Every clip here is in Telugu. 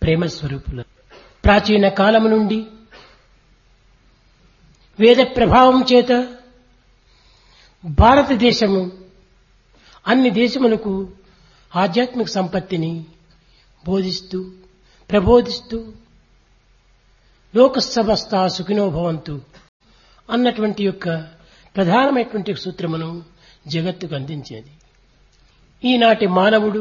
ప్రేమ స్వరూపులు ప్రాచీన కాలము నుండి వేద ప్రభావం చేత భారతదేశము అన్ని దేశములకు ఆధ్యాత్మిక సంపత్తిని బోధిస్తూ ప్రబోధిస్తూ లోక సమస్త సుఖినో భవంతు అన్నటువంటి యొక్క ప్రధానమైనటువంటి సూత్రమును జగత్తుకు అందించేది ఈనాటి మానవుడు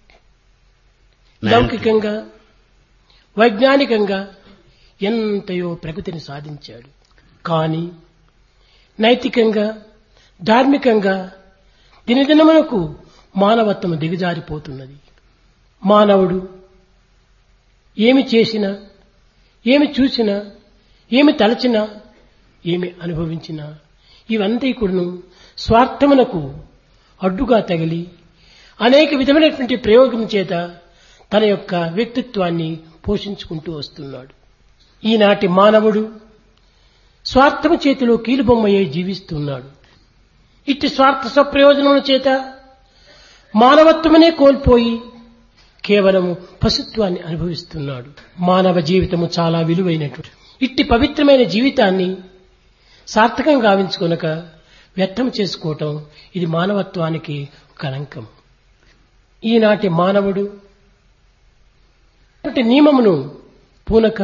లౌకికంగా వైజ్ఞానికంగా ఎంతయో ప్రగతిని సాధించాడు కానీ నైతికంగా ధార్మికంగా దినదినమునకు మానవత్వం దిగజారిపోతున్నది మానవుడు ఏమి చేసినా ఏమి చూసినా ఏమి తలచినా ఏమి అనుభవించినా ఇవంతా కూడాను స్వార్థమునకు అడ్డుగా తగిలి అనేక విధమైనటువంటి ప్రయోగం చేత తన యొక్క వ్యక్తిత్వాన్ని పోషించుకుంటూ వస్తున్నాడు ఈనాటి మానవుడు స్వార్థము చేతిలో కీలుబొమ్మయ్యే జీవిస్తున్నాడు ఇట్టి స్వార్థ స్వప్రయోజనముల చేత మానవత్వమనే కోల్పోయి కేవలము పశుత్వాన్ని అనుభవిస్తున్నాడు మానవ జీవితము చాలా విలువైనటువంటి ఇట్టి పవిత్రమైన జీవితాన్ని సార్థకం గావించుకొనక వ్యర్థం చేసుకోవటం ఇది మానవత్వానికి కళంకం ఈనాటి మానవుడు నియమమును పూనక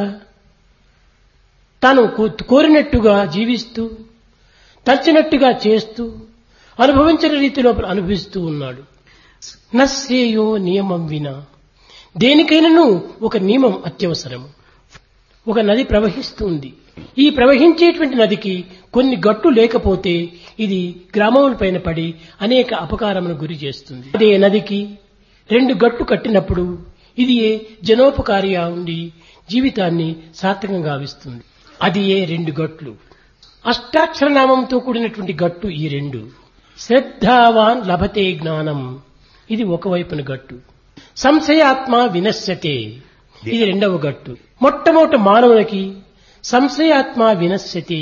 తాను కోరినట్టుగా జీవిస్తూ తచ్చినట్టుగా చేస్తూ అనుభవించిన రీతిలో అనుభవిస్తూ ఉన్నాడు నశ్రేయో నియమం వినా దేనికైనాను ఒక నియమం అత్యవసరం ఒక నది ప్రవహిస్తుంది ఈ ప్రవహించేటువంటి నదికి కొన్ని గట్టు లేకపోతే ఇది గ్రామముల పైన పడి అనేక అపకారమును గురి చేస్తుంది అదే నదికి రెండు గట్టు కట్టినప్పుడు ఇది ఏ జనోపకారిగా ఉండి జీవితాన్ని సార్థకంగా గావిస్తుంది అది ఏ రెండు గట్లు అష్టాక్షర నామంతో కూడినటువంటి గట్టు ఈ రెండు శ్రద్ధావాన్ లభతే జ్ఞానం ఇది ఒకవైపున గట్టు సంశయాత్మ వినశ్యతే ఇది రెండవ గట్టు మొట్టమొదటి మానవునికి సంశయాత్మ వినశ్యతే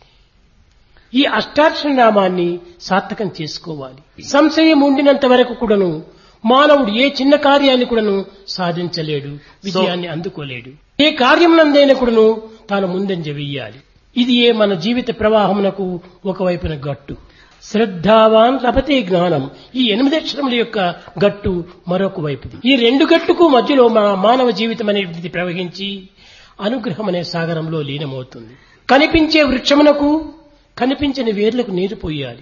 ఈ అష్టాక్షర నామాన్ని సార్థకం చేసుకోవాలి సంశయం ఉండినంత వరకు కూడాను మానవుడు ఏ చిన్న కార్యాన్ని కూడాను సాధించలేడు విజయాన్ని అందుకోలేడు ఏ కార్యమునందైనా కూడాను తాను ముందంజ వెయ్యాలి ఇది ఏ మన జీవిత ప్రవాహమునకు ఒకవైపున గట్టు శ్రద్ధావాన్ లభతే జ్ఞానం ఈ ఎనిమిది అక్షరముల యొక్క గట్టు మరొక వైపుది ఈ రెండు గట్టుకు మధ్యలో మన మానవ జీవితం అనేటువంటిది ప్రవహించి అనుగ్రహం అనే సాగరంలో లీనమవుతుంది కనిపించే వృక్షమునకు కనిపించని వేర్లకు నీరు పోయాలి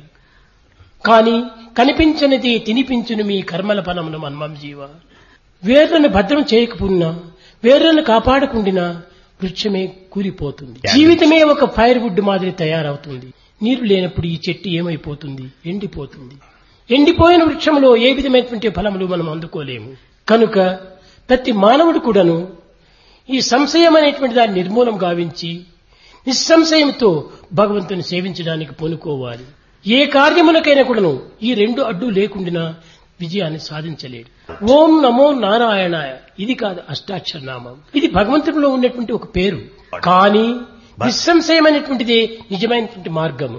కాని కనిపించనిది తినిపించును మీ కర్మల ఫలమును మన్మం జీవ వేర్లను భద్రం చేయకపోయినా వేర్లను కాపాడకుండినా వృక్షమే కూలిపోతుంది జీవితమే ఒక ఫైర్ వుడ్ మాదిరి తయారవుతుంది నీరు లేనప్పుడు ఈ చెట్టు ఏమైపోతుంది ఎండిపోతుంది ఎండిపోయిన వృక్షంలో ఏ విధమైనటువంటి ఫలములు మనం అందుకోలేము కనుక ప్రతి మానవుడు కూడాను ఈ సంశయం అనేటువంటి దాన్ని నిర్మూలం గావించి నిస్సంశయంతో భగవంతుని సేవించడానికి పూనుకోవాలి ఏ కార్యములకైనా కూడాను ఈ రెండు అడ్డు లేకుండా విజయాన్ని సాధించలేడు ఓం నమో నారాయణాయ ఇది కాదు అష్టాక్షర నామం ఇది భగవంతుడిలో ఉన్నటువంటి ఒక పేరు కానీ నిస్సంశయమైనటువంటిదే నిజమైనటువంటి మార్గము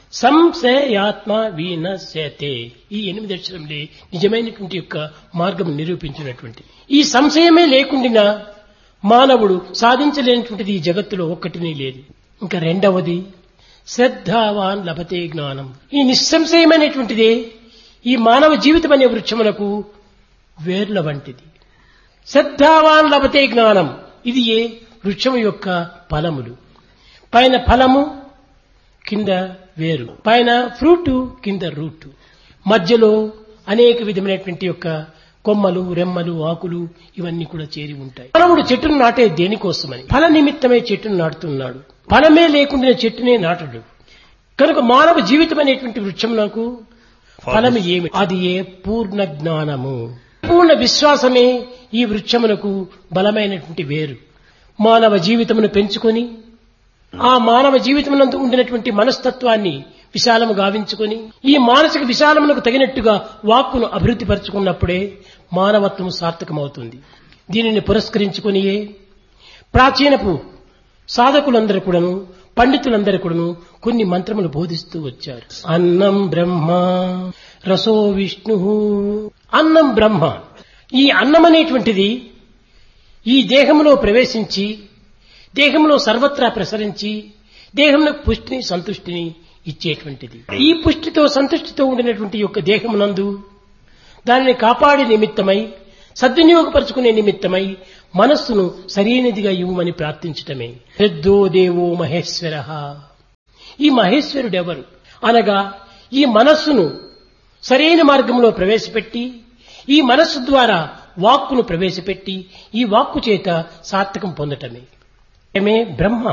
సంశయాత్మ వీనశ్యతే ఈ ఎనిమిది అక్షరంలే నిజమైనటువంటి యొక్క మార్గం నిరూపించినటువంటి ఈ సంశయమే లేకుండా మానవుడు సాధించలేనటువంటిది ఈ జగత్తులో ఒక్కటినే లేదు ఇంకా రెండవది శ్రద్ధావాన్ లభతే జ్ఞానం ఈ నిస్సంశయమైనటువంటిదే ఈ మానవ జీవితం అనే వృక్షములకు వేర్ల వంటిది శ్రద్ధావాన్ లభతే జ్ఞానం ఇది ఏ వృక్షము యొక్క ఫలములు పైన ఫలము కింద వేరు పైన ఫ్రూట్ కింద రూట్ మధ్యలో అనేక విధమైనటువంటి యొక్క కొమ్మలు రెమ్మలు ఆకులు ఇవన్నీ కూడా చేరి ఉంటాయి మానవుడు చెట్టును నాటే దేనికోసమని ఫల నిమిత్తమే చెట్టును నాటుతున్నాడు ఫలమే లేకుండా చెట్టునే నాటడు కనుక మానవ జీవితం అనేటువంటి వృక్షమునకు ఫలం ఏమి అది ఏ పూర్ణ జ్ఞానము పూర్ణ విశ్వాసమే ఈ వృక్షమునకు బలమైనటువంటి వేరు మానవ జీవితమును పెంచుకొని ఆ మానవ జీవితమునందు ఉండినటువంటి మనస్తత్వాన్ని విశాలము గావించుకొని ఈ మానసిక విశాలమునకు తగినట్టుగా వాక్కును అభివృద్ధి పరుచుకున్నప్పుడే మానవత్వం సార్థకమవుతుంది దీనిని పురస్కరించుకునియే ప్రాచీనపు సాధకులందరూ కూడాను పండితులందరూ కూడాను కొన్ని మంత్రములు బోధిస్తూ వచ్చారు అన్నం బ్రహ్మ రసో విష్ణు అన్నం బ్రహ్మ ఈ అన్నం అనేటువంటిది ఈ దేహంలో ప్రవేశించి దేహంలో సర్వత్రా ప్రసరించి దేహంలో పుష్టిని సంతుష్టిని ఇచ్చేటువంటిది ఈ పుష్టితో సంతుష్టితో ఉండినటువంటి యొక్క దేహమునందు దానిని కాపాడే నిమిత్తమై సద్వినియోగపరుచుకునే నిమిత్తమై మనస్సును సరైనదిగా ఇవ్వమని ప్రార్థించటమే పెద్దో దేవో మహేశ్వర ఈ మహేశ్వరుడెవరు అనగా ఈ మనస్సును సరైన మార్గంలో ప్రవేశపెట్టి ఈ మనస్సు ద్వారా వాక్కును ప్రవేశపెట్టి ఈ వాక్కు చేత సార్థకం పొందటమే ఏమే బ్రహ్మ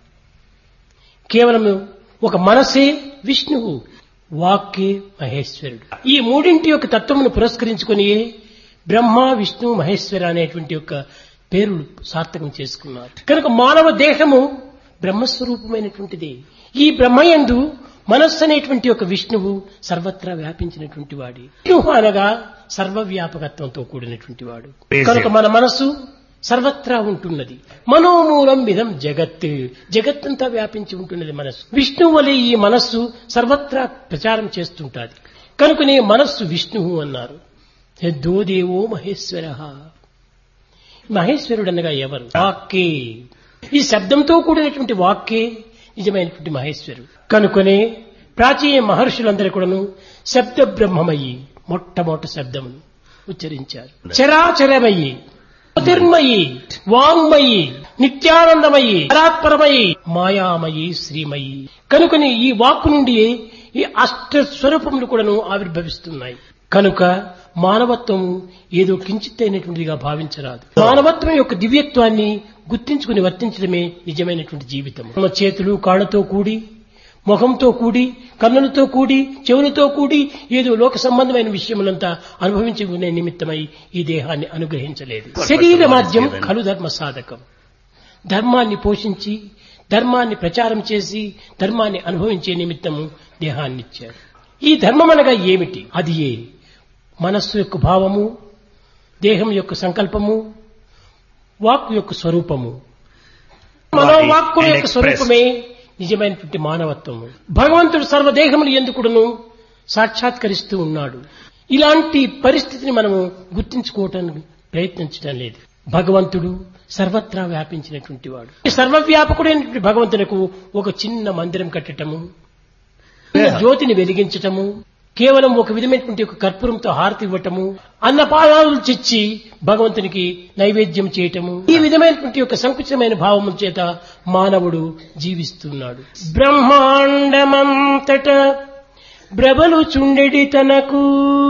కేవలం ఒక మనసే విష్ణువు వాక్కే మహేశ్వరుడు ఈ మూడింటి యొక్క తత్వమును పురస్కరించుకుని బ్రహ్మ విష్ణు మహేశ్వర అనేటువంటి యొక్క పేర్లు సార్థకం చేసుకున్నారు కనుక మానవ దేహము బ్రహ్మస్వరూపమైనటువంటిది ఈ బ్రహ్మయందు మనస్సు అనేటువంటి ఒక విష్ణువు సర్వత్రా వ్యాపించినటువంటి వాడి విష్ణువు అనగా సర్వవ్యాపకత్వంతో కూడినటువంటి వాడు కనుక మన మనస్సు సర్వత్రా ఉంటున్నది మనోమూలం విధం జగత్ జగత్తంతా వ్యాపించి ఉంటున్నది మనస్సు విష్ణువు వలె ఈ మనస్సు సర్వత్రా ప్రచారం చేస్తుంటాది కనుకనే మనస్సు విష్ణువు అన్నారు యద్దో దేవో మహేశ్వర మహేశ్వరుడు అనగా ఎవరు వాక్కే ఈ శబ్దంతో కూడినటువంటి వాక్కే నిజమైనటువంటి మహేశ్వరుడు కనుకనే ప్రాచీన మహర్షులందరూ కూడాను శబ్ద బ్రహ్మమయ్యి మొట్టమొదటి శబ్దమును ఉచ్చరించారు చరాచరమయ్యి జ్యోతిర్మయి వాంగ్మయి నిత్యానందమయి పరాత్పరమయి మాయామయి శ్రీమయి కనుకని ఈ వాక్కు నుండి ఈ అష్ట స్వరూపములు కూడాను ఆవిర్భవిస్తున్నాయి కనుక మానవత్వం ఏదో కించిత్తైనటువంటిదిగా భావించరాదు మానవత్వం యొక్క దివ్యత్వాన్ని గుర్తించుకుని వర్తించడమే నిజమైనటువంటి జీవితం మన చేతులు కాళ్లతో కూడి ముఖంతో కూడి కన్నులతో కూడి చెవులతో కూడి ఏదో లోక సంబంధమైన విషయములంతా అనుభవించుకునే నిమిత్తమై ఈ దేహాన్ని అనుగ్రహించలేదు శరీర మాధ్యం కలు ధర్మ సాధకం ధర్మాన్ని పోషించి ధర్మాన్ని ప్రచారం చేసి ధర్మాన్ని అనుభవించే నిమిత్తము దేహాన్ని ఇచ్చారు ఈ ధర్మం అనగా ఏమిటి అది ఏ మనస్సు యొక్క భావము దేహం యొక్క సంకల్పము వాక్కు యొక్క స్వరూపము మనోవాక్కుల యొక్క స్వరూపమే నిజమైనటువంటి మానవత్వము భగవంతుడు సర్వదేహములు ఎందుకుడును సాక్షాత్కరిస్తూ ఉన్నాడు ఇలాంటి పరిస్థితిని మనము గుర్తించుకోవటానికి ప్రయత్నించడం లేదు భగవంతుడు సర్వత్రా వ్యాపించినటువంటి వాడు ఈ సర్వవ్యాపకుడైనటువంటి భగవంతునకు ఒక చిన్న మందిరం కట్టటము జ్యోతిని వెలిగించటము కేవలం ఒక విధమైనటువంటి ఒక కర్పూరంతో హారతి ఇవ్వటము అన్నపాదాలు చిచ్చి భగవంతునికి నైవేద్యం చేయటము ఈ విధమైనటువంటి ఒక సంకుచితమైన భావము చేత మానవుడు జీవిస్తున్నాడు బ్రహ్మాండమంతట బ్రబలు చుండెడి తనకు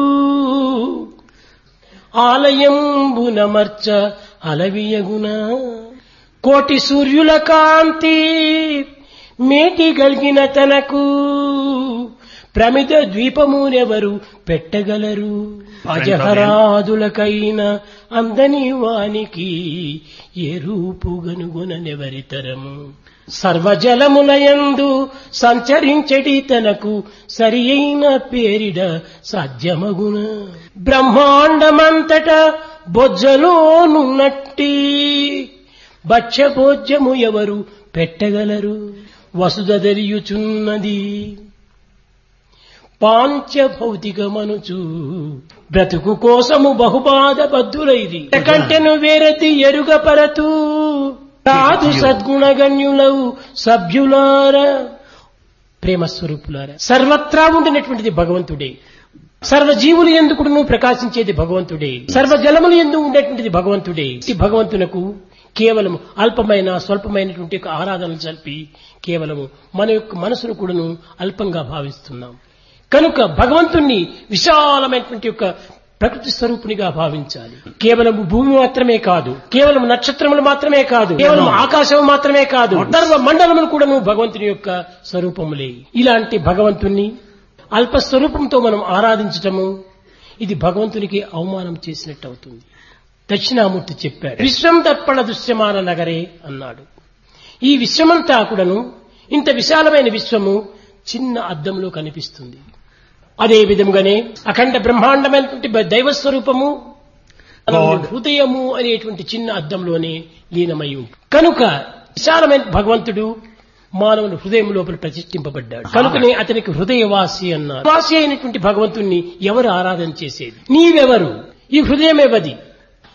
ఆలయంబునమర్చ అలవియగున కోటి సూర్యుల కాంతి మేటి గలిగిన తనకు ప్రమిద ద్వీపమునెవరు పెట్టగలరు అజహరాదులకైన అందని వానికి ఏ రూపు గనుగొననెవరితరము సర్వజలములయందు సంచరించడి తనకు సరి అయిన పేరిడ సాధ్యమగున బ్రహ్మాండమంతట బొజ్జలోనున్నట్టి భక్ష్యభోజ్యము ఎవరు పెట్టగలరు వసుదరియుచున్నది పాంచభౌతికమనుచు బ్రతుకు కోసము బహుబాధ బద్ధులైది కంటెను వేరతి ఎరుగ పరతు సాధు సద్గుణగణ్యులవు సభ్యులార ప్రేమ స్వరూపులార సర్వత్రా ఉండినటువంటిది భగవంతుడే సర్వజీవులు ఎందుకును ప్రకాశించేది భగవంతుడే సర్వ జలములు ఎందు ఉండేటువంటిది భగవంతుడే ఈ భగవంతునకు కేవలం అల్పమైన స్వల్పమైనటువంటి యొక్క ఆరాధనలు జరిపి కేవలము మన యొక్క మనసును కూడాను అల్పంగా భావిస్తున్నాం కనుక భగవంతుణ్ణి విశాలమైనటువంటి యొక్క ప్రకృతి స్వరూపునిగా భావించాలి కేవలం భూమి మాత్రమే కాదు కేవలం నక్షత్రములు మాత్రమే కాదు కేవలం ఆకాశం మాత్రమే కాదు సర్వ మండలములు కూడాను భగవంతుని యొక్క స్వరూపములే ఇలాంటి భగవంతుణ్ణి అల్ప స్వరూపంతో మనం ఆరాధించటము ఇది భగవంతునికి అవమానం చేసినట్టు అవుతుంది దక్షిణామూర్తి చెప్పాడు విశ్వం దర్పణ దృశ్యమాన నగరే అన్నాడు ఈ విశ్వమంతా కూడాను ఇంత విశాలమైన విశ్వము చిన్న అద్దంలో కనిపిస్తుంది అదే విధంగానే అఖండ బ్రహ్మాండమైనటువంటి దైవ స్వరూపము హృదయము అనేటువంటి చిన్న అద్దంలోనే లీనమై ఉంది కనుక విశాలమైన భగవంతుడు మానవుని హృదయం లోపల ప్రతిష్ఠింపబడ్డాడు కనుకనే అతనికి హృదయవాసి అన్నారు వాసి అయినటువంటి భగవంతుణ్ణి ఎవరు ఆరాధన చేసేది నీవెవరు ఈ హృదయం ఎవది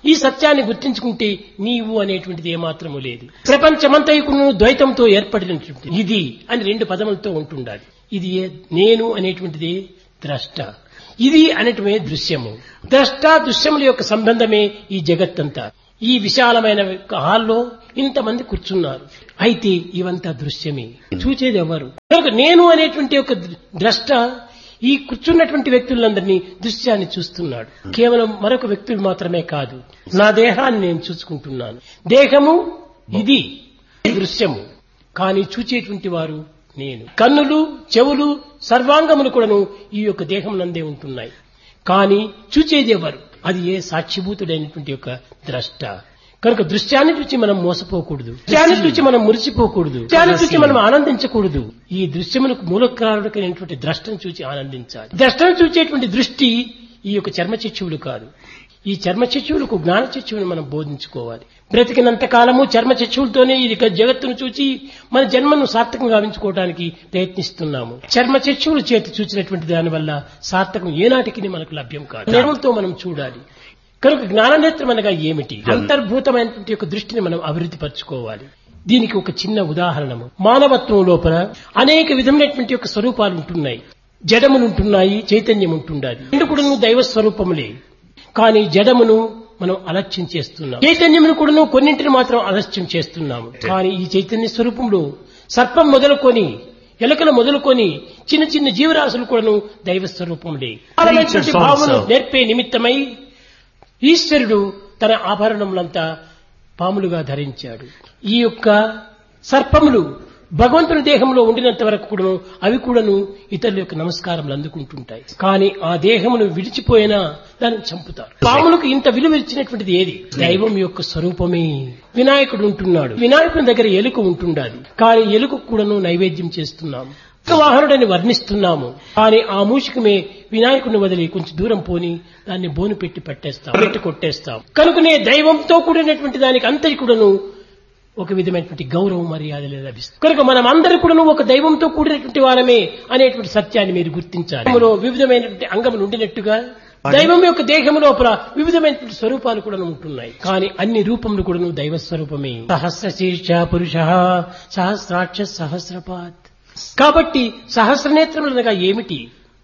ఈ సత్యాన్ని గుర్తించుకుంటే నీవు అనేటువంటిది ఏమాత్రము లేదు ప్రపంచమంతైకును ద్వైతంతో ఏర్పడినటువంటి ఇది అని రెండు పదములతో ఉంటుండాలి ఇది ఏ- నేను అనేటువంటిది ద్రష్ట ఇది అనేటమే దృశ్యము ద్రష్ట దృశ్యముల యొక్క సంబంధమే ఈ జగత్తంతా ఈ విశాలమైన యొక్క హాల్లో ఇంతమంది కూర్చున్నారు అయితే ఇవంతా దృశ్యమే చూచేది ఎవరు కనుక నేను అనేటువంటి ఒక ద్రష్ట ఈ కూర్చున్నటువంటి వ్యక్తులందరినీ దృశ్యాన్ని చూస్తున్నాడు కేవలం మరొక వ్యక్తులు మాత్రమే కాదు నా దేహాన్ని నేను చూసుకుంటున్నాను దేహము ఇది దృశ్యము కానీ చూచేటువంటి వారు నేను కన్నులు చెవులు సర్వాంగములు కూడాను ఈ యొక్క దేహం నందే ఉంటున్నాయి కానీ చూచేది ఎవరు అది ఏ సాక్షిభూతుడైనటువంటి యొక్క ద్రష్ట కనుక దృశ్యాన్ని చూసి మనం మోసపోకూడదు దృశ్యాన్ని చూసి మనం మురిసిపోకూడదు దృశ్యాన్ని చూసి మనం ఆనందించకూడదు ఈ దృశ్యములకు మూలకారుడైనటువంటి ద్రష్టను చూసి ఆనందించాలి ద్రష్టను చూచేటువంటి దృష్టి ఈ యొక్క చర్మచిచ్చువులు కాదు ఈ చర్మచిచ్చువులకు జ్ఞాన చిచ్చువుని మనం బోధించుకోవాలి బ్రతికినంత కాలము చర్మచిచ్చువులతోనే ఈ యొక్క జగత్తును చూచి మన జన్మను సార్థకం గావించుకోవడానికి ప్రయత్నిస్తున్నాము చర్మచిచ్చువుల చేతి చూసినటువంటి దానివల్ల సార్థకం ఏనాటికి మనకు లభ్యం కాదు నేరులతో మనం చూడాలి కనుక జ్ఞాననేత్రం అనగా ఏమిటి అంతర్భూతమైనటువంటి యొక్క దృష్టిని మనం అభివృద్ధి పరచుకోవాలి దీనికి ఒక చిన్న ఉదాహరణము మానవత్వం లోపల అనేక విధమైనటువంటి యొక్క స్వరూపాలు ఉంటున్నాయి జడములు ఉంటున్నాయి చైతన్యం ఉంటుండాలి రెండు కూడా దైవ స్వరూపములే కానీ జడమును మనం అలక్ష్యం చేస్తున్నాం చైతన్యమును కూడాను కొన్నింటిని మాత్రం అలక్ష్యం చేస్తున్నాము కానీ ఈ చైతన్య స్వరూపంలో సర్పం మొదలుకొని ఎలకలు మొదలుకొని చిన్న చిన్న జీవరాశులు కూడాను దైవ స్వరూపములే Creatures భావన also. నేర్పే నిమిత్తమై ఈశ్వరుడు తన ఆభరణములంతా పాములుగా ధరించాడు ఈ యొక్క సర్పములు భగవంతుని దేహంలో ఉండినంత వరకు కూడాను అవి కూడాను ఇతరుల యొక్క నమస్కారములు అందుకుంటుంటాయి కానీ ఆ దేహమును విడిచిపోయినా దాన్ని చంపుతారు పాములకు ఇంత విలువ ఇచ్చినటువంటిది ఏది దైవం యొక్క స్వరూపమే వినాయకుడు ఉంటున్నాడు వినాయకుని దగ్గర ఎలుక ఉంటుండాలి కానీ ఎలుక కూడాను నైవేద్యం చేస్తున్నాము వాహనుడని వర్ణిస్తున్నాము కానీ ఆ మూషికమే వినాయకుడిని వదిలి కొంచెం దూరం పోని దాన్ని బోను పెట్టి పట్టేస్తాం పెట్టి కొట్టేస్తాం కనుకనే దైవంతో కూడినటువంటి దానికి అంతటి కూడాను ఒక విధమైనటువంటి గౌరవ మర్యాదలు లభిస్తుంది కనుక మనం అందరూ కూడాను ఒక దైవంతో కూడినటువంటి వారమే అనేటువంటి సత్యాన్ని మీరు గుర్తించాలి దైవంలో వివిధమైనటువంటి అంగములు ఉండినట్టుగా దైవం యొక్క దేహం లోపల వివిధమైనటువంటి స్వరూపాలు కూడా ఉంటున్నాయి కానీ అన్ని రూపములు కూడాను దైవ స్వరూపమే సహస్ర శీర్ష పురుష సహస్రాక్ష సహస్రపాత్ కాబట్టి సహస్ర నేత్రములు అనగా ఏమిటి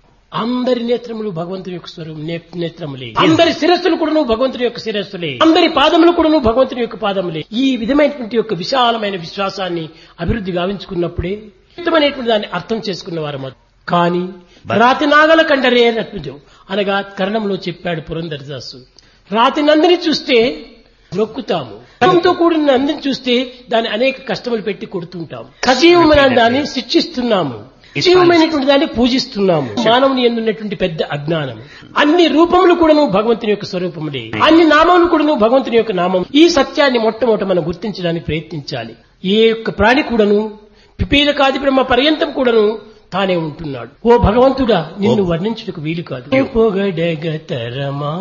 అందరి నేత్రములు భగవంతుని యొక్క స్వరూపం నే- నేత్రములే అందరి శిరస్సులు కూడాను భగవంతుని యొక్క శిరస్సులే అందరి పాదములు కూడాను భగవంతుని యొక్క పాదములే ఈ విధమైనటువంటి యొక్క విశాలమైన విశ్వాసాన్ని అభివృద్ధి గావించుకున్నప్పుడే ఉత్తమమైనటువంటి దాన్ని అర్థం చేసుకున్న వారు కానీ రాతి నాగల కండరే అన్నట్టు అనగా కరణంలో చెప్పాడు పురంధరదాసు రాతి నందిని చూస్తే నొక్కుతాము కణంతో కూడిన నందిని చూస్తే దాన్ని అనేక కష్టములు పెట్టి కొడుతుంటాం సజీవమైన దాన్ని శిక్షిస్తున్నాము సజీవమైనటువంటి దాన్ని పూజిస్తున్నాము మానవుని ఎందున్నటువంటి పెద్ద అజ్ఞానం అన్ని రూపములు కూడాను భగవంతుని యొక్క స్వరూపములే అన్ని నామములు కూడాను భగవంతుని యొక్క నామం ఈ సత్యాన్ని మొట్టమొదట మనం గుర్తించడానికి ప్రయత్నించాలి ఏ యొక్క ప్రాణి కూడాను పిపీలకాది బ్రహ్మ పర్యంతం కూడాను తానే ఉంటున్నాడు ఓ భగవంతుడా నిన్ను వర్ణించుటకు వీలు కాదు పొగడగతరమా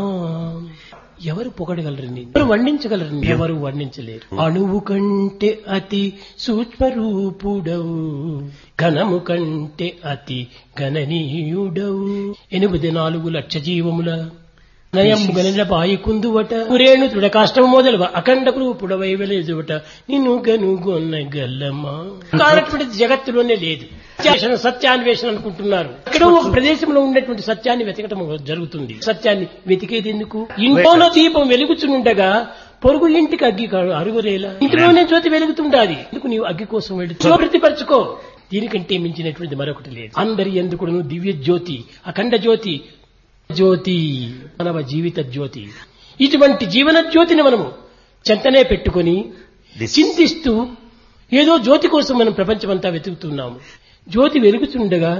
ఎవరు పొగడగలరండి ఎవరు వర్ణించగలరండి ఎవరు వర్ణించలేరు అణువు కంటే అతి సూక్ష్మ రూపుడవు ఘనము కంటే అతి గణనీయుడవు ఎనిమిది నాలుగు లక్ష జీవముల నయం గనిల బాయి కుందువట పురేణు దృఢ కాష్టము మొదలు అఖండ రూపుడవై వెలేదువట నిన్ను గనుగొన్న గల్లమా కానటువంటిది జగత్తులోనే లేదు సత్యాన్వేషణ సత్యాన్వేషణ అనుకుంటున్నారు ఎక్కడో ఒక ప్రదేశంలో ఉన్నటువంటి సత్యాన్ని వెతకటం జరుగుతుంది సత్యాన్ని వెతికేది ఎందుకు ఇంట్లోనో దీపం వెలుగుచునుండగా పొరుగు ఇంటికి అగ్గి కా- అరుగురేలా ఇంటిలోనే జ్యోతి వెలుగుతుండాలి ఎందుకు నీవు అగ్గి కోసం వెళ్ళి ప్రతిపరచుకో దీనికంటే మించినటువంటి మరొకటి లేదు అందరి ఎందుకు దివ్య జ్యోతి అఖండ జ్యోతి జ్యోతి మానవ జీవిత జ్యోతి ఇటువంటి జీవన జ్యోతిని మనము చెంతనే పెట్టుకొని This- చింతిస్తూ ఏదో జ్యోతి కోసం మనం ప్రపంచమంతా వెతుకుతున్నాము జ్యోతి వెలుగుతుండగా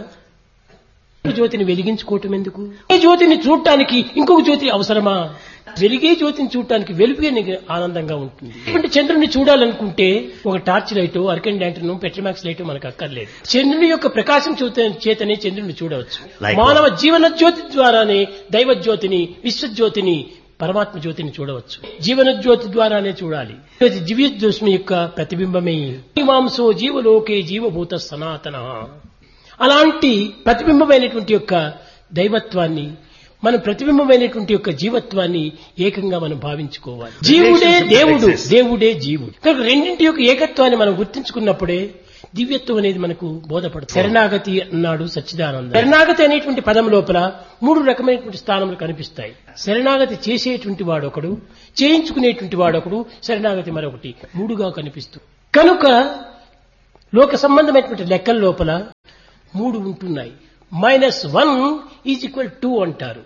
ఈ జ్యోతిని వెలిగించుకోవటం ఎందుకు ఈ జ్యోతిని చూడటానికి ఇంకొక జ్యోతి అవసరమా వెలిగే జ్యోతిని చూడటానికి వెలుగే నీకు ఆనందంగా ఉంటుంది ఇటువంటి చంద్రుని చూడాలనుకుంటే ఒక torch light hurricane lantern Petromax light మనకు అక్కర్లేదు చంద్రుని యొక్క ప్రకాశం చూత- చేతనే చంద్రుని చూడవచ్చు Like మానవ జీవన జ్యోతి ద్వారానే దైవ జ్యోతిని విశ్వజ్యోతిని పరమాత్మ జ్యోతిని చూడవచ్చు జీవన జ్యోతి ద్వారానే చూడాలి జ్యోతి దివ్య జ్యోతి యొక్క ప్రతిబింబమే మాంసో జీవలోకే జీవభూత సనాతన అలాంటి ప్రతిబింబమైనటువంటి యొక్క దైవత్వాన్ని మన ప్రతిబింబమైనటువంటి యొక్క జీవత్వాన్ని ఏకంగా మనం భావించుకోవాలి జీవుడే దేవుడు దేవుడే జీవుడు కనుక రెండింటి యొక్క ఏకత్వాన్ని మనం గుర్తించుకున్నప్పుడే దివ్యత్వం అనేది మనకు బోధపడుతుంది శరణాగతి అన్నాడు సచ్చిదానంద శరణాగతి అనేటువంటి పదం లోపల మూడు రకమైనటువంటి స్థానములు కనిపిస్తాయి శరణాగతి చేసేటువంటి వాడొకడు చేయించుకునేటువంటి వాడొకడు శరణాగతి మరొకటి మూడుగా కనిపిస్తుంది కనుక లోక సంబంధమైనటువంటి లెక్కల లోపల మూడు ఉంటున్నాయి minus one is equal two అంటారు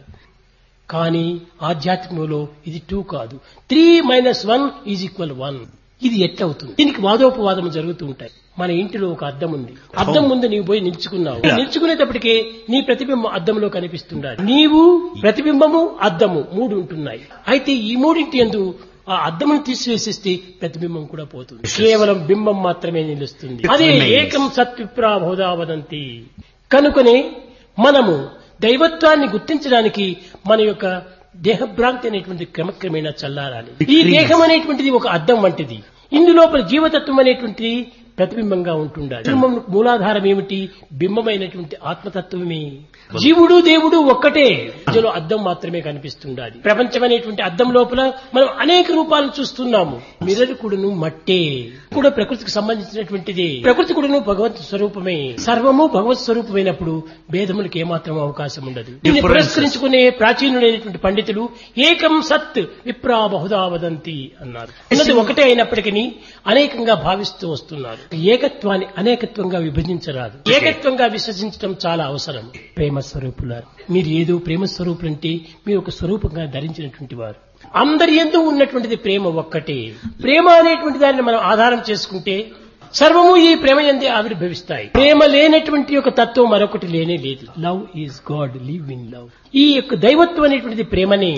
కానీ ఆధ్యాత్మికంలో ఇది టూ కాదు three minus one is equal one ఇది ఎట్లవుతుంది దీనికి వాదోపవాదం జరుగుతూ ఉంటాయి మన ఇంటిలో ఒక అద్దం ఉంది అద్దం ముందు నీవు పోయి నిల్చుకున్నావు నిల్చుకునేటప్పటికే నీ ప్రతిబింబం అద్దంలో కనిపిస్తుండాలి నీవు ప్రతిబింబము అద్దము మూడు ఉంటున్నాయి అయితే ఈ మూడింటి ఎందు ఆ అద్దమును తీసివేసేస్తే ప్రతిబింబం కూడా పోతుంది కేవలం బింబం మాత్రమే నిలుస్తుంది అదే ఏకం సత్విప్రాబోధా వదంతి కనుకనే మనము దైవత్వాన్ని గుర్తించడానికి మన యొక్క దేహభ్రాంతి అనేటువంటి క్రమక్రమేణా చల్లారాలి ఈ దేహం అనేటువంటిది ఒక అద్దం వంటిది ఇందులోపల జీవతత్వం అనేటువంటిది ప్రతిబింబంగా ఉంటుండాలి బింబం మూలాధారం ఏమిటి బింబమైనటువంటి ఆత్మతత్వమే జీవుడు దేవుడు ఒక్కటే ఇందులో అద్దం మాత్రమే కనిపిస్తుండాలి ప్రపంచం అనేటువంటి అద్దం లోపల మనం అనేక రూపాలను చూస్తున్నాము మిర్రర్ కూడాను మట్టే కూడా ప్రకృతికి సంబంధించినటువంటిది ప్రకృతి కూడాను భగవత్ స్వరూపమే సర్వము భగవత్ స్వరూపమైనప్పుడు భేదములకు ఏమాత్రం అవకాశం ఉండదు దీన్ని పురస్కరించుకునే ప్రాచీనుడైనటువంటి పండితులు ఏకం సత్ విప్రా బహుదా వదంతి అన్నారు ఉన్నది ఒకటే అయినప్పటికీ అనేకంగా భావిస్తూ వస్తున్నారు ఏకత్వాన్ని అనేకత్వంగా విభజించరాదు ఏకత్వంగా విశ్వసించడం చాలా అవసరం ప్రేమ స్వరూపులారు మీరు ఏదో ప్రేమ స్వరూపులంటే మీరు ఒక స్వరూపంగా ధరించినటువంటి వారు అందరి ఎందు ఉన్నటువంటిది ప్రేమ ఒక్కటే ప్రేమ అనేటువంటి దానిని మనం ఆధారం చేసుకుంటే సర్వము ఈ ప్రేమ ఎందే ఆవిర్భవిస్తాయి ప్రేమ లేనటువంటి యొక్క తత్వం మరొకటి లేనే లేదు love is God live in love ఈ యొక్క దైవత్వం అనేటువంటిది ప్రేమనే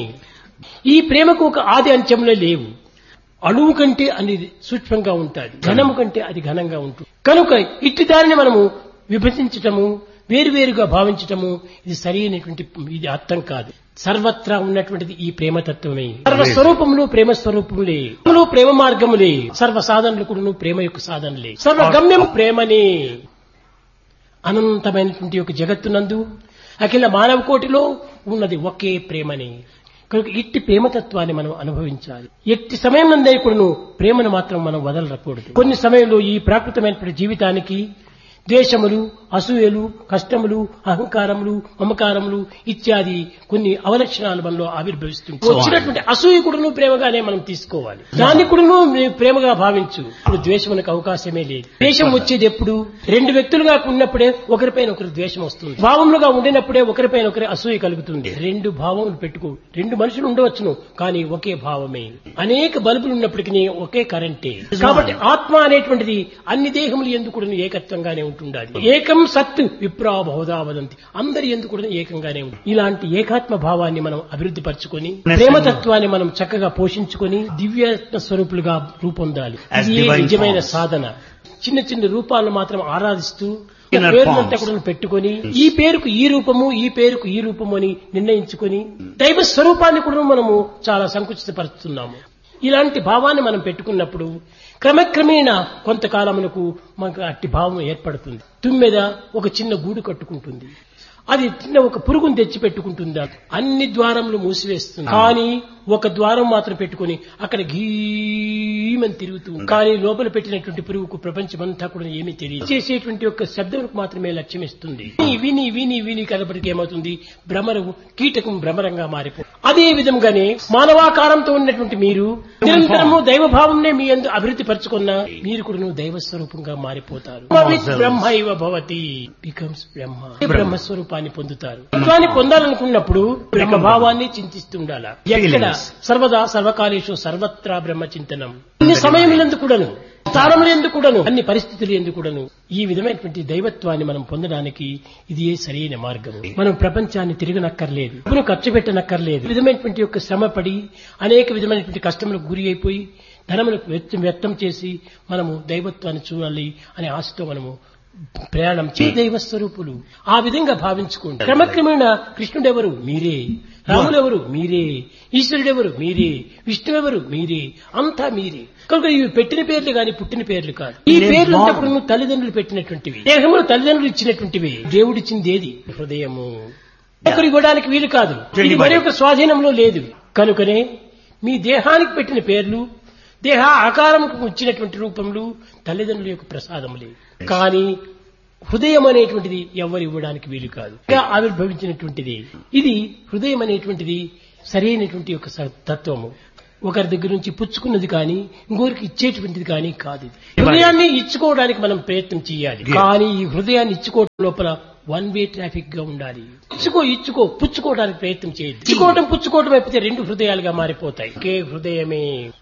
ఈ ప్రేమకు ఒక ఆది అంత్యంలో లేవు అణువు కంటే అనేది సూక్ష్మంగా ఉంటుంది ఘనము కంటే అది ఘనంగా ఉంటుంది కనుక ఇట్టి దానిని మనము విభజించటము వేరువేరుగా భావించటము ఇది సరైనటువంటి ఇది అర్థం కాదు సర్వత్రా ఉన్నటువంటిది ఈ ప్రేమతత్వమే సర్వ స్వరూపములు ప్రేమ స్వరూపములే ప్రేమ మార్గములే సర్వ సాధనలు కూడా ప్రేమ యొక్క సాధనలే సర్వ గమ్యం ప్రేమనే అనంతమైనటువంటి యొక్క జగత్తునందు అఖిల మానవ కోటిలో ఉన్నది ఒకే ప్రేమని కనుక ఇట్టి ప్రేమతత్వాన్ని మనం అనుభవించాలి ఎట్టి సమయం నందే కూడాను ప్రేమను మాత్రం మనం వదలరకూడదు కొన్ని సమయంలో ఈ ప్రాకృతమైనటువంటి జీవితానికి ద్వేషములు అసూయలు కష్టములు అహంకారములు మమకారములు ఇత్యాది కొన్ని అవలక్షణాలు మనలో ఆవిర్భవిస్తుంటాయి వచ్చినటువంటి అసూయ కూడాను ప్రేమగానే మనం తీసుకోవాలి దాన్ని కూడాను ప్రేమగా భావించు ఇప్పుడు ద్వేషమునకు అవకాశమే లేదు ద్వేషం వచ్చేది ఎప్పుడు రెండు వ్యక్తులుగా ఉన్నప్పుడే ఒకరిపైన ఒకరి ద్వేషం వస్తుంది భావములుగా ఉండినప్పుడే ఒకరిపైన ఒకరి అసూయ కలుగుతుంది రెండు భావములు పెట్టుకో రెండు మనుషులు ఉండవచ్చును కానీ ఒకే భావమే అనేక బల్బులు ఉన్నప్పటికీ ఒకే కరెంటే కాబట్టి ఆత్మ అనేటువంటిది అన్ని దేహములు ఎందుకు కూడా ఏకత్వంగానే ఉంటుండాలి ఏకం సత్ విప్రా బహుదా వదంతి అందరి ఎందుకు కూడా ఏకంగానే ఉంది ఇలాంటి ఏకాత్మ భావాన్ని మనం అభివృద్ధి పరచుకొని ప్రేమతత్వాన్ని మనం చక్కగా పోషించుకొని దివ్య స్వరూపులుగా రూపొందాలి As ఇది divine నిజమైన forms. సాధన చిన్న చిన్న రూపాలను మాత్రం ఆరాధిస్తూ Inner పేరునంతా forms. కూడా పెట్టుకొని ఈ పేరుకు ఈ రూపము ఈ పేరుకు ఈ రూపము అని నిర్ణయించుకొని దైవ స్వరూపాన్ని కూడా మనము చాలా సంకుచితపరుస్తున్నాము ఇలాంటి భావాన్ని మనం పెట్టుకున్నప్పుడు క్రమక్రమేణా కొంతకాలమునకు మనకు అట్టి భావం ఏర్పడుతుంది తుమ్మెద ఒక చిన్న గూడు కట్టుకుంటుంది అది చిన్న ఒక పురుగును తెచ్చి పెట్టుకుంటుందా అన్ని ద్వారములు మూసివేస్తుంది కానీ ఒక ద్వారం మాత్రం పెట్టుకుని అక్కడ గీమని తిరుగుతూ ఉంది. కానీ లోపల పెట్టినటువంటి పురుగుకు ప్రపంచమంతా కూడా ఏమీ తెలియదు చేసేటువంటి యొక్క శబ్దములకు మాత్రమే లక్ష్యం ఇస్తుంది విని, విని విని విని కలపటికి ఏమవుతుంది భ్రమరము కీటకం భ్రమరంగా మారిపో అదే విధంగానే మానవాకారంతో ఉన్నటువంటి మీరు నిరంతరము దైవభావంనే మీ అందు అభివృద్ధి పరచుకున్న మీరు కూడా దైవ స్వరూపంగా మారిపోతారు బ్రహ్మ ఇవ భవతి బికమ్స్ బ్రహ్మ బ్రహ్మస్వరూపాన్ని పొందుతారు తత్వాన్ని పొందాలనుకున్నప్పుడు బ్రహ్మభావాన్ని చింతిస్తుండాల ఎక్కడ సర్వదా సర్వకాలేషు సర్వత్రా బ్రహ్మ చింతనం అన్ని సమయములందు కూడాను స్థానములందు కూడాను అన్ని పరిస్థితులు ఎందు కూడాను ఈ విధమైనటువంటి దైవత్వాన్ని మనం పొందడానికి ఇది ఏ సరైన మార్గం మనం ప్రపంచాన్ని తిరగనక్కర్లేదు డబ్బును ఖర్చు పెట్టనక్కర్లేదు ఈ విధమైనటువంటి యొక్క శ్రమపడి అనేక విధమైనటువంటి కష్టములకు గురి అయిపోయి ధనములకు వ్యక్తం వ్యక్తం చేసి మనము దైవత్వాన్ని చూడాలి అనే ఆశతో మనము ప్రయాణం చే దైవ స్వరూపులు ఆ విధంగా భావించుకోండి క్రమక్రమేణా కృష్ణుడెవరు మీరే రాములెవరు మీరే ఈశ్వరుడెవరు మీరే విష్ణువెవరు మీరే అంతా మీరే కనుక ఇవి పెట్టిన పేర్లు గాని పుట్టిన పేర్లు కాదు ఈ పేర్లు అంతప్పుడు తల్లిదండ్రులు పెట్టినటువంటివి దేహములు తల్లిదండ్రులు ఇచ్చినటువంటివి దేవుడిచ్చింది ఏది హృదయము ఒకరు ఇవ్వడానికి వీలు కాదు ఇది మరి ఒక స్వాధీనంలో లేదు కనుకనే మీ దేహానికి పెట్టిన పేర్లు దేహ ఆకారంకు వచ్చినటువంటి రూపంలో తల్లిదండ్రుల యొక్క ప్రసాదములే కానీ హృదయం అనేటువంటిది ఎవరు ఇవ్వడానికి వీలు కాదు ఇంకా ఆవిర్భవించినటువంటిది ఇది హృదయం అనేటువంటిది సరైనటువంటి యొక్క స- తత్వము ఒకరి దగ్గర నుంచి పుచ్చుకున్నది కానీ ఇంకొకరికి ఇచ్చేటువంటిది కానీ కాదు ఇది. హృదయాన్ని ఇచ్చుకోవడానికి మనం ప్రయత్నం చేయాలి కానీ ఈ హృదయాన్ని ఇచ్చుకోవడం లోపల వన్ వే ట్రాఫిక్ గా ఉండాలి ఇచ్చుకో ఇచ్చుకో పుచ్చుకోవడానికి ప్రయత్నం చేయదు ఇచ్చుకోవడం పుచ్చుకోవడం అయిపోతే రెండు హృదయాలుగా మారిపోతాయి ఒకే హృదయమే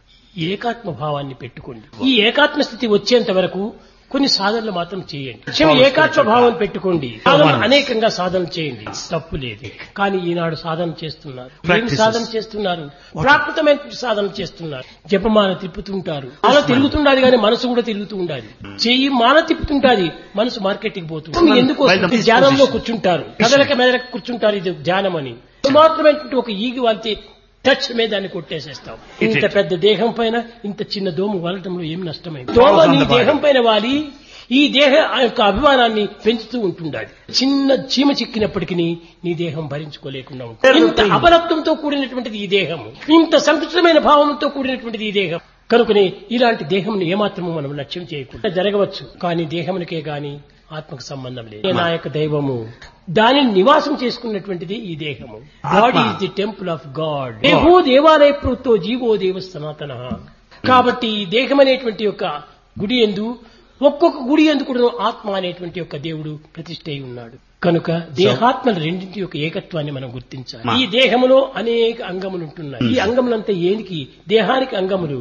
ఏకాత్మ భావాన్ని పెట్టుకోండి ఈ ఏకాత్మ స్థితి వచ్చేంత వరకు కొన్ని సాధనలు మాత్రం చేయండి చివరి ఏకాత్మ భావం పెట్టుకోండి సాధన అనేకంగా సాధన చేయండి తప్పు లేదు కానీ ఈనాడు సాధన చేస్తున్నారు ఏమి Practices. సాధన చేస్తున్నారు ప్రాకృతమైన సాధన చేస్తున్నారు జపమాల తిప్పుతుంటారు అలా తిరుగుతుండాలి కానీ మనసు కూడా తిరుగుతూ ఉండాలి చెయ్యి మాల తిప్పుతుంటాది మనసు మార్కెట్కి పోతుంది ఎందుకు By the వస్తుంది? ధ్యానంలో disposition. కూర్చుంటారు కదలక మెదలక కూర్చుంటారు ఇది ధ్యానం అని మాత్రమైనటువంటి ఒక ఈగి వాల్తే టచ్ మీద దాన్ని కొట్టేసేస్తాం It ఇంత is. పెద్ద దేహం పైన ఇంత చిన్న దోమ వలటంలో ఏం నష్టమైంది దోమ on నీ the body. దేహం పైన వాలి ఈ దేహ ఆ యొక్క అభిమానాన్ని పెంచుతూ ఉంటుండాలి చిన్న చీమ చిక్కినప్పటికీ నీ దేహం భరించుకోలేకుండా ఉంటుంది ఇంత అబలత్వంతో కూడినటువంటిది ఈ దేహం ఇంత సంకుచితమైన భావంతో కూడినటువంటిది ఈ దేహం కనుకనే ఇలాంటి దేహం ఏమాత్రము మనం లక్ష్యం చేయకుండా జరగవచ్చు కానీ దేహమునికే గాని ఆత్మకు సంబంధం లేదు నా యొక్క దైవము దానిని నివాసం చేసుకున్నటువంటిది ఈ దేహము God is the temple of God దేహో దేవాలయ ప్రోతో జీవో దేవ సనాతన కాబట్టి ఈ దేహం అనేటువంటి యొక్క గుడి ఎందు ఒక్కొక్క గుడి ఎందు కూడా ఆత్మ అనేటువంటి యొక్క దేవుడు ప్రతిష్ఠ అయి ఉన్నాడు కనుక దేహాత్మల రెండింటి యొక్క ఏకత్వాన్ని మనం గుర్తించాలి మా- ఈ దేహములో అనేక అంగములు ఉంటున్నాయి ఈ అంగములంతా ఏనికి దేహానికి అంగములు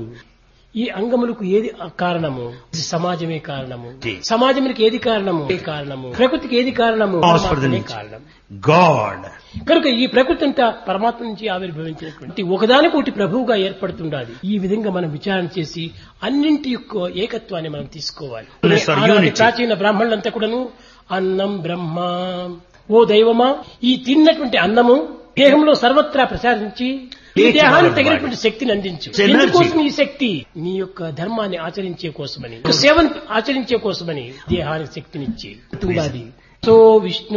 ఈ అంగములకు ఏది కారణము ఇది సమాజమే కారణము జీ. సమాజానికి ఏది కారణము ఏ కారణము ప్రకృతికి ఏది కారణము Cause for the పరమాత్మనే nature. కారణం God. కనుక ఈ ప్రకృతి అంతా పరమాత్మ నుంచి ఆవిర్భవించినటువంటి ఒకదానికొకటి ప్రభువుగా ఏర్పడుతుండాలి ఈ విధంగా మనం విచారణ చేసి అన్నింటి యొక్క ఏకత్వాన్ని మనం తీసుకోవాలి Yes, sir, ఆనాటి unity. ప్రాచీన బ్రాహ్మణులంతా కూడాను అన్నం బ్రహ్మ ఓ దైవమా ఈ తిన్నటువంటి అన్నము దేహంలో సర్వత్రా ప్రసారించి ఈ Take దేహానికి our తగినటువంటి శక్తిని అందించు It's energy. ఎందుకోసం ఈ శక్తి నీ యొక్క ధర్మాన్ని ఆచరించే కోసమని యొక్క సేవను ఆచరించే కోసమని దేహానికి శక్తినిచ్చి ఉండాలి సో విష్ణు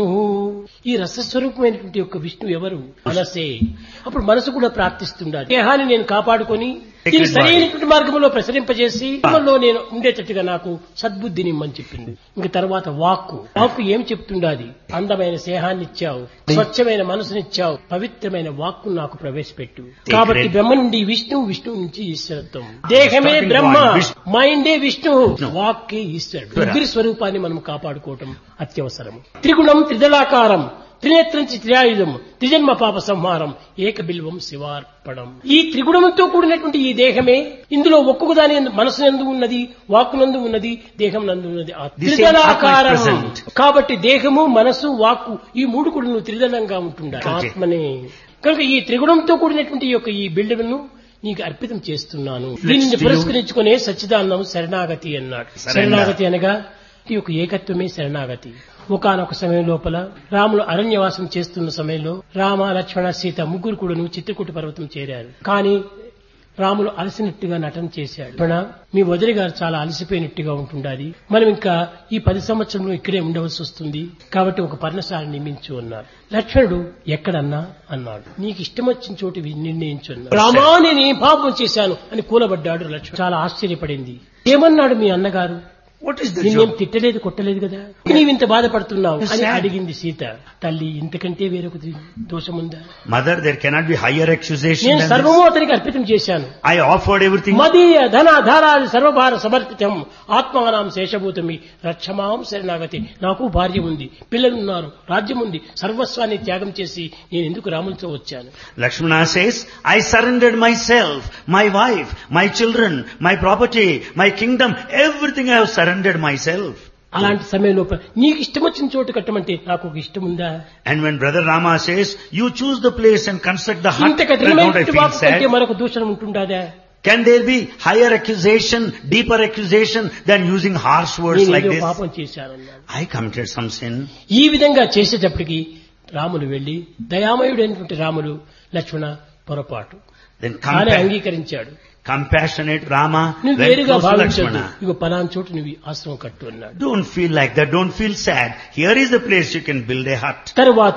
ఈ రసస్వరూపమైనటువంటి యొక్క విష్ణు ఎవరు మనసే అప్పుడు మనసు కూడా ప్రార్థిస్తుండాలి దేహాన్ని నేను కాపాడుకొని దీన్ని సరైనటువంటి మార్గంలో ప్రసరింపజేసి లో నేను ఉండేటట్టుగా నాకు సద్బుద్ధిని ఇమ్మని చెప్పింది ఇంక తర్వాత వాక్కు వాక్కు ఏం చెప్తుండాది అందమైన స్నేహాన్ని ఇచ్చావు స్వచ్ఛమైన మనసునిచ్చావు పవిత్రమైన వాక్కు నాకు ప్రవేశపెట్టు కాబట్టి బ్రహ్మ నుండి విష్ణువు విష్ణువు నుంచి ఈశ్వరత్వం దేహమే Starting బ్రహ్మ point, విష్ణు. మైండే విష్ణువు వాక్కే ఈశ్వరుడు ముగ్గురి స్వరూపాన్ని మనం కాపాడుకోవటం అత్యవసరం త్రిగుణం త్రిదళాకారం త్రినేత్రంచి త్రియాయుధం త్రిజన్మ పాప సంహారం ఏక బిల్వం శివార్పణం ఈ త్రిగుణంతో కూడినటువంటి ఈ దేహమే ఇందులో ఒక్కొక్క దాని యందు మనసు నందు ఉన్నది వాక్కు నందు ఉన్నది దేహం నందు ఉన్నది ఆ The same త్రిదళాకారం Atma is present. కాబట్టి దేహము మనసు వాక్కు ఈ మూడు కూడా నువ్వు త్రిదళంగా ఉంటుండాలి Okay. ఆత్మనే కనుక ఈ త్రిగుణంతో కూడినటువంటి ఈ యొక్క ఈ బిల్డను నీకు అర్పితం చేస్తున్నాను దీనిని to you. పురస్కరించుకునే సచ్చిదానం శరణాగతి అన్నాడు Surrender. శరణాగతి అనగా ఈ యొక్క ఏకత్వమే శరణాగతి ఒకానొక సమయం లోపల రాములు అరణ్యవాసం చేస్తున్న సమయంలో రామ లక్ష్మణ సీత ముగ్గురు కూడాను చిత్రకూట పర్వతం చేరారు కానీ రాములు అలసినట్టుగా నటన చేశాడు లక్ష్మణ మీ వదిలి గారు చాలా అలసిపోయినట్టుగా ఉంటుండాలి మనం ఇంకా ఈ పది సంవత్సరంలో ఇక్కడే ఉండవలసి వస్తుంది కాబట్టి ఒక పర్ణశాల నియమించు అన్నారు లక్ష్మణుడు ఎక్కడన్నా అన్నాడు నీకు ఇష్టం వచ్చిన చోటు వి- నిర్ణయించు అన్నాడు రామా నేను ఏం పాపం చేశాను అని కూలబడ్డాడు లక్ష్మణుడు చాలా ఆశ్చర్యపడింది ఏమన్నాడు మీ అన్నగారు What is the నిన్నేం job? తిట్టలేదు కొట్టలేదు కదా నీవింత బాధపడుతున్నావు Yes, అని sir. అడిగింది సీత తల్లి ఇంతకంటే వేరొక దోషముందా Mother, there cannot be higher accusation నేను than సర్వము this. అతనికి అర్పితం చేశాను I offered everything. మదీయ ధన ధారాది సర్వభార సమర్పితం ఆత్మానాం శేషభూతమి రక్షమాం శరణాగతి నాకు భార్య ఉంది పిల్లలున్నారు రాజ్యం ఉంది సర్వస్వాన్ని త్యాగం చేసి నేను ఎందుకు రాములతో వచ్చాను Lakshmana says, I surrendered myself, my wife, my children, my property, my kingdom, everything I have surrendered myself. అలాంటి సమయంలో నీకు ఇష్టం వచ్చిన చోటు కట్టమంటే నాకు ఒక ఇష్టం ఉందా And when brother Rama says, you choose the place and construct the hut, ఇంత then don't I కఠినమైన feel వాకు కంటే sad? మరొక దూషణం ఉంటుండదా Can there be higher accusation, deeper accusation than using harsh words నేను like ఏదో this? పాపం చేశానన్నాడు I committed some sin. ఈ విధంగా చేసేటప్పటికి రాములు వెళ్లి దయామయుడైనటువంటి రాములు లక్ష్మణ పొరపాటు Then కానీ compa- అంగీకరించాడు compassionate Rama నువ్వు went వేరుగా close to భావించద్దు Lakshmana. ఇగో పలాన్ చోటు నువ్వు ఈ ఆశ్రమం కట్టు అన్నాడు Don't feel like that. Don't feel sad. Here is the place you can build a hut. తరువాత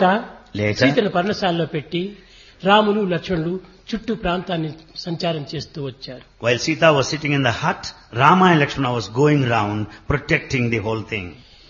Later, సీతను పర్ణశాలలో పెట్టి రాములు లక్ష్మణులు చుట్టూ ప్రాంతాన్ని సంచారం చేస్తూ వచ్చారు while Sita was sitting in the hut, Rama and Lakshmana was going round protecting the whole thing.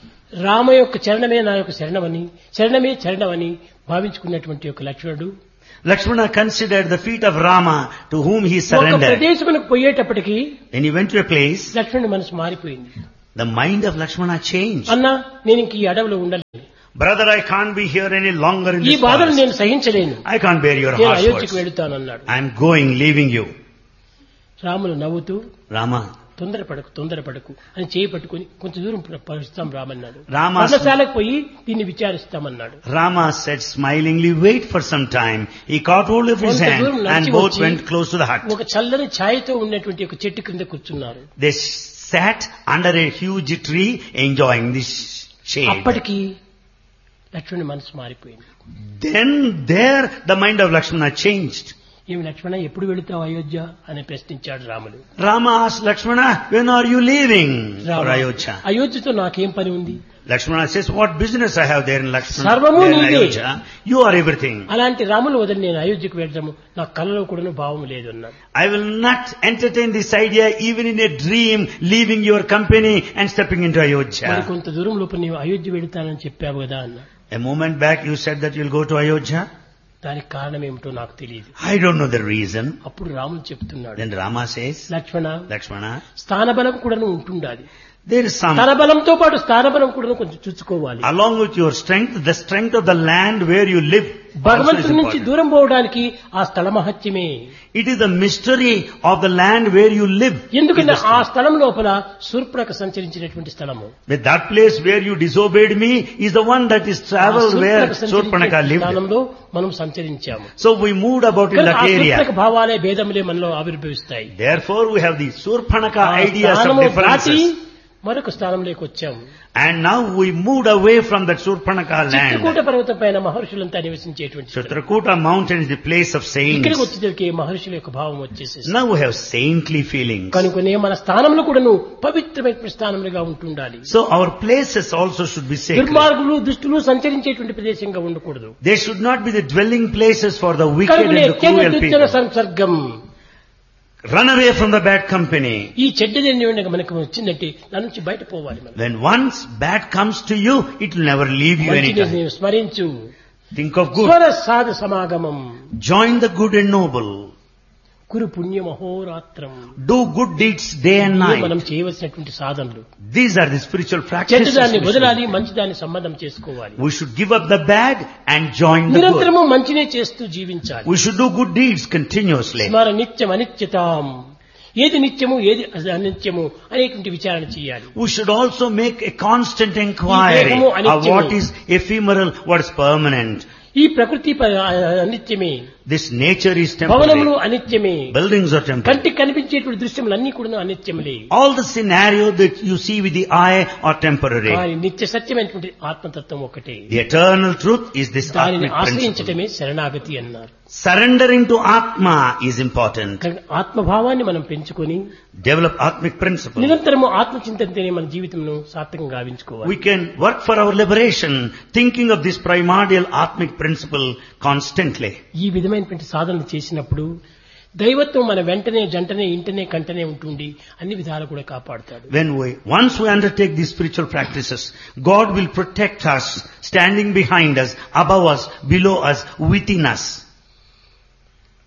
Rama యొక్క చరణమే నా యొక్క శరణమని శరణమే చరణమని భావించుకున్నటువంటి యొక్క లక్ష్మణుడు Lakshmana considered the feet of Rama to whom he ఒక surrendered. ప్రదేశములకు పోయేటప్పటికి When he went to a place, లక్ష్మణుడి మనసు మారిపోయింది the mind of Lakshmana changed. అన్నా నేను ఇంక ఈ అడవిలో ఉండలేను Brother, I can't be here any longer in ఈ this బాధను forest. నేను సహించలేను I can't bear your నేను harsh అయోధ్యకు words. వెళుతానన్నాడు I'm going, leaving you. Ramulu నవ్వుతూ Rama, తొందరపడకు తొందరపడకు అని చేయి పట్టుకుని కొంచెం దూరం పరుస్తాం రామన్నాడు రామ- పర్ణశాలకు పోయి దీన్ని విచారిస్తామన్నాడు Rama said smilingly, wait for some time. He caught hold of his కొంత hand దూరం and నడిచి both వచ్చి went close to the hut. ఒక చల్లని ఛాయతో ఉన్నటువంటి ఒక చెట్టు క్రింద కూర్చున్నారు They sat under a huge tree enjoying this shade. అప్పటికి లక్ష్మణుడి మనసు మారిపోయింది Then there the mind of Lakshmana changed. ఏమి లక్ష్మణ ఎప్పుడు వెళుతావు అయోధ్య అని ప్రశ్నించాడు రాముడు Rama asked Lakshmana, when are you leaving for Rama, Ayodhya? అయోధ్యతో నాకేం పని ఉంది Lakshmana says, what business I have there in Lakshmana? సర్వము there in నీదే. Ayodhya? You are everything. అలాంటి రాములు వదిలి నేను అయోధ్యకు వెళ్ళడము నా కళ్ళలో కూడా భావం లేదు అన్నాడు I will not entertain this idea even in a dream, leaving your company and stepping into మరి Ayodhya. కొంత దూరం లోపు నీవు అయోధ్య వెళుతానని చెప్పావు కదా అన్నాడు A moment back you said that you'll go to Ayodhya. దానికి కారణం ఏమిటో నాకు తెలియదు I don't know the reason. అప్పుడు రాముడు చెప్తున్నాడు Then Rama says, లక్ష్మణ Lakshmana, స్థానబలం కూడా ఉంటుండాలి there is some, తన బలంతో పాటు స్థానబలం కూడా కొంచెం చూసుకోవాలి along with your strength, the strength of the land where you live also is భగవంతుడి నుంచి important. దూరం పోవడానికి ఆ స్థల మహత్యమే It is the mystery of the land where you live. ఎందుకంటే Is the ఆ స్థలం లోపల శూర్పణక సంచరించినటువంటి స్థలము But that place where you disobeyed me is the one that is ఆ traveled where శూర్పణఖ Surpanaka సంచరించే lived. స్థానంలో మనం సంచరించాము So we moved about in కానీ that ఆ area. శూర్పణఖ భావాలే భేదములే మనలో ఆవిర్భవిస్తాయి Therefore we have the Surpanaka ఆ ideas of స్థానము దాటి differences. మరొక స్థానంలోకి వచ్చాము And now we moved away from that Surpanaka Chitrakoot land. పర్వతం పైన మహర్షులంతా నివసించేటువంటి స్థలం. Chitrakuta mountain is the place of ఇక్కడికి saints. వచ్చేసరికి మహర్షుల యొక్క భావం వచ్చేసేసి Now we have saintly feelings. కనుకనే మన స్థానంలో కూడాను పవిత్రమైన స్థానములుగా ఉంటుండాలి So our places also should be sacred. దుర్మార్గులు దుష్టులు సంచరించేటువంటి ప్రదేశంగా ఉండకూడదు They should not be the dwelling places for the wicked కనుకనే and the చెడు cruel దుర్జన people. సంసర్గం Run away from the bad company. ఈ చెడ్డది ఏమైనా మనకు వచ్చిందంటే దాని నుంచి బయట పోవాలి మనం When once bad comes to you, it will never leave you మంచిని anytime. నీవు స్మరించు Think of good. స్వర సాధ సమాగమం Join the good and noble. కురు పుణ్య మహోరాత్రం Do good deeds day and ఇవే night. మనం చేయవలసినటువంటి సాధనలు These are the spiritual చెడ్డ practices. దాన్ని we should- వదలాలి మంచి దాన్ని సంబంధం చేసుకోవాలి We should give up the bad and join the good. నిరంతరము మంచినే చేస్తూ జీవించాలి We should do good deeds continuously. స్మర నిత్యం అనిత్యతాం ఏది నిత్యము ఏది అనిత్యము అనేటువంటి విచారణ చేయాలి We should also make a constant inquiry దేహము of అనిత్యము. what is ephemeral, what is permanent. ఈ ప్రకృతి ప- అనిత్యమే This nature is భవనములు temporary. అనిత్యమే Buildings are temporary. కంటికి కనిపించేటువంటి దృశ్యములు అన్ని కూడా అనిత్యములే All the scenario that you see with the eye are temporary. కానీ నిత్య సత్యమైనటువంటి ఆత్మతత్వం ఒకటే The eternal truth is this దానిని Atmic principle. ఆశ్రయించటమే శరణాగతి అన్నారు Surrendering to Atma is important. కనుక ఆత్మభావాన్ని మనం పెంచుకొని Develop Atmic principle. నిరంతరము ఆత్మచింతనతోనే మన జీవితంను సార్థకంగా గావించుకోవాలి We can work for our liberation thinking of this primordial Atmic principle constantly. ఈ విధమైనటువంటి సాధనలు చేసినప్పుడు దైవత్వం మన వెంటనే జంటనే ఇంటనే కంటనే ఉంటుండి అన్ని విధాలు కూడా కాపాడుతాడు When we, once we undertake these spiritual practices, God will protect us, standing behind us, above us, below us, within us.